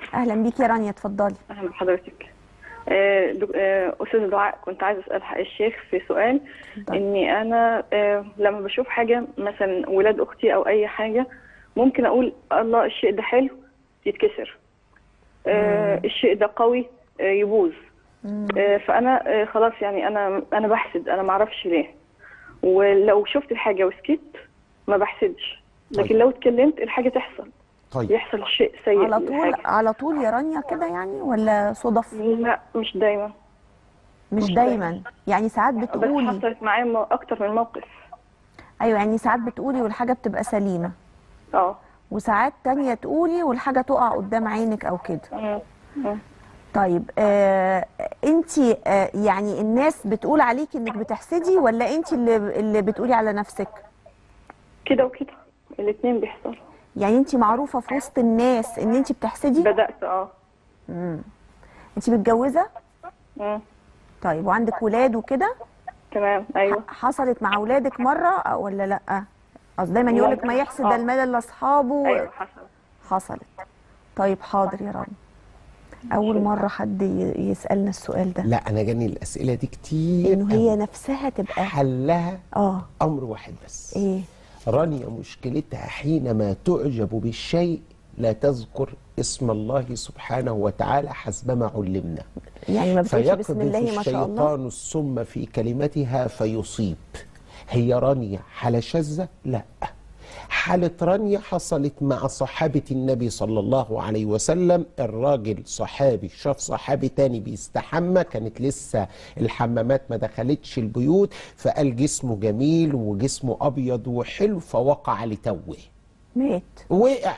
اهلا بيكي يا رانيا اتفضلي اهلا بحضرتك آه، دك- آه، استاذ دعاء كنت عايزه اسال الشيخ في سؤال اتفضلي. اني انا آه، لما بشوف حاجه مثلا ولاد اختي او اي حاجه ممكن اقول الله الشيء ده حلو يتكسر آه، الشيء ده قوي آه، يبوظ آه، فانا آه، خلاص يعني انا انا بحسد انا ما اعرفش ليه ولو شفت الحاجه وسكت ما بحسدش لكن طيب. لو اتكلمت الحاجه تحصل طيب يحصل شيء سيء على طول للحاجة. على طول يا رانيا كده يعني ولا صدف لا مش دايما مش مش دايما يعني ساعات بس بتقولي حصلت معايا مو- اكتر من موقف ايوه يعني ساعات بتقولي والحاجه بتبقى سليمه اه وساعات تانية تقولي والحاجه تقع قدام عينك او كده مم. مم. طيب آه انت آه يعني الناس بتقول عليكي انك بتحسدي ولا انت اللي اللي بتقولي على نفسك كده وكده الاثنين بيحصلوا يعني انت معروفه في وسط الناس ان انت بتحسدي بدأت اه انت متجوزه مم. طيب وعندك ولاد وكده تمام ايوه حصلت مع اولادك مره أو- ولا لا اصل دايما يقول لك ما يحسد آه. المال لاصحابه ايوه حصل حصلت طيب حاضر يا رانيا اول مره حد ي- يسالنا السؤال ده لا انا جاني الاسئله دي كتير انه هي أوي. نفسها تبقى حلها اه امر واحد بس ايه رانيا مشكلتها حينما تعجب بالشيء لا تذكر اسم الله سبحانه وتعالى حسبما علمنا يعني ما بتقولش فيقذف بسم الله ما شاء الله الشيطان السم في كلمتها فيصيب هي رانيا حالة شاذة؟ لا حالة رانيا حصلت مع صحابة النبي صلى الله عليه وسلم الراجل صحابي شاف صحابي تاني بيستحمى كانت لسه الحمامات ما دخلتش البيوت فقال جسمه جميل وجسمه أبيض وحلو فوقع لتوه مات وقع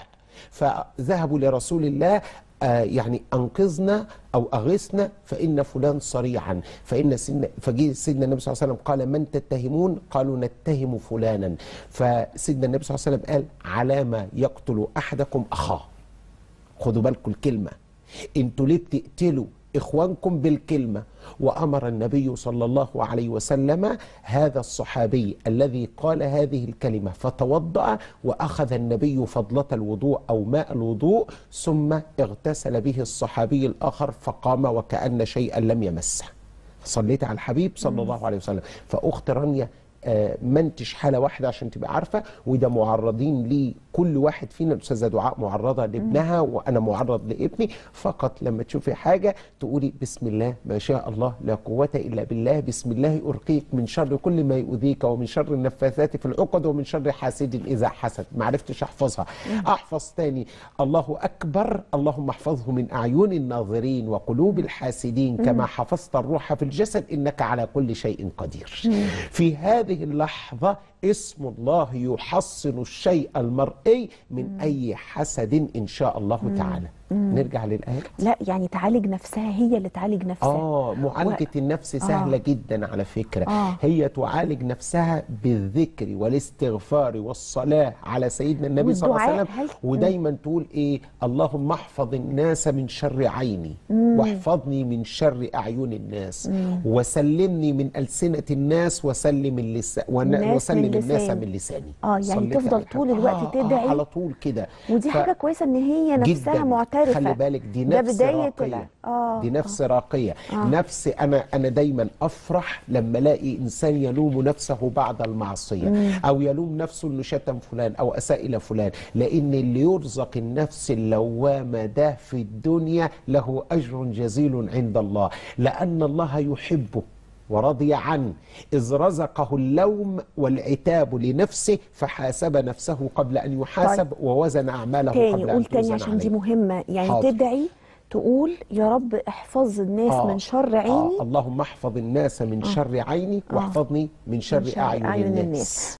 فذهبوا لرسول الله آه يعني انقذنا او اغثنا فان فلان صريعا فان سيدنا فجي سيدنا النبي صلى الله عليه وسلم قال من تتهمون؟ قالوا نتهم فلانا فسيدنا النبي صلى الله عليه وسلم قال على ما يقتل احدكم اخاه خدوا بالكم الكلمه انتوا ليه بتقتلوا اخوانكم بالكلمه وامر النبي صلى الله عليه وسلم هذا الصحابي الذي قال هذه الكلمه فتوضا واخذ النبي فضله الوضوء او ماء الوضوء ثم اغتسل به الصحابي الاخر فقام وكان شيئا لم يمسه صليت على الحبيب صلى الله عليه وسلم فاخت رانيا آه، منتش حاله واحده عشان تبقى عارفه وده معرضين ليه كل واحد فينا الاستاذه دعاء معرضه لابنها وانا معرض لابني فقط لما تشوفي حاجه تقولي بسم الله ما شاء الله لا قوه الا بالله بسم الله ارقيك من شر كل ما يؤذيك ومن شر النفاثات في العقد ومن شر حاسد اذا حسد ما عرفتش احفظها احفظ تاني الله اكبر اللهم احفظه من اعين الناظرين وقلوب الحاسدين كما حفظت الروح في الجسد انك على كل شيء قدير في هذه اللحظه اسم الله يحصن الشيء المرئي من اي حسد ان شاء الله تعالى نرجع للايه لا يعني تعالج نفسها هي اللي تعالج نفسها اه معالجه النفس سهله آه. جدا على فكره آه. هي تعالج نفسها بالذكر والاستغفار والصلاه على سيدنا النبي صلى الله عليه والدعاء. وسلم هل- ودايما تقول ايه اللهم احفظ الناس من شر عيني واحفظني من شر اعين الناس وسلمني من السنه الناس وسلم اللسان الناس وسلم من الناس لسان. من لساني آه، يعني صليت تفضل على طول الحبيب. الوقت آه تدعي. آه على طول كده ودي ف- حاجه كويسه ان هي نفسها جداً. معترفه خلي بالك دي ده نفس بدايه راقية ال- اه دي نفس راقية آه. نفس أنا أنا دايما أفرح لما ألاقي إنسان يلوم نفسه بعد المعصية أو يلوم نفسه إنه شتم فلان أو أساء إلى فلان لأن اللي يرزق النفس اللوامة ده في الدنيا له أجر جزيل عند الله لأن الله يحبه ورضي عنه إذ رزقه اللوم والعتاب لنفسه فحاسب نفسه قبل أن يحاسب طيب. ووزن أعماله تاني قبل قول أن تاني توزن عشان دي عليه. مهمه يعني حاضر. تدعي تقول يا رب احفظ الناس آه. من شر عيني آه. اللهم احفظ الناس من شر عيني واحفظني من شر, من شر أعين, أعين الناس, الناس.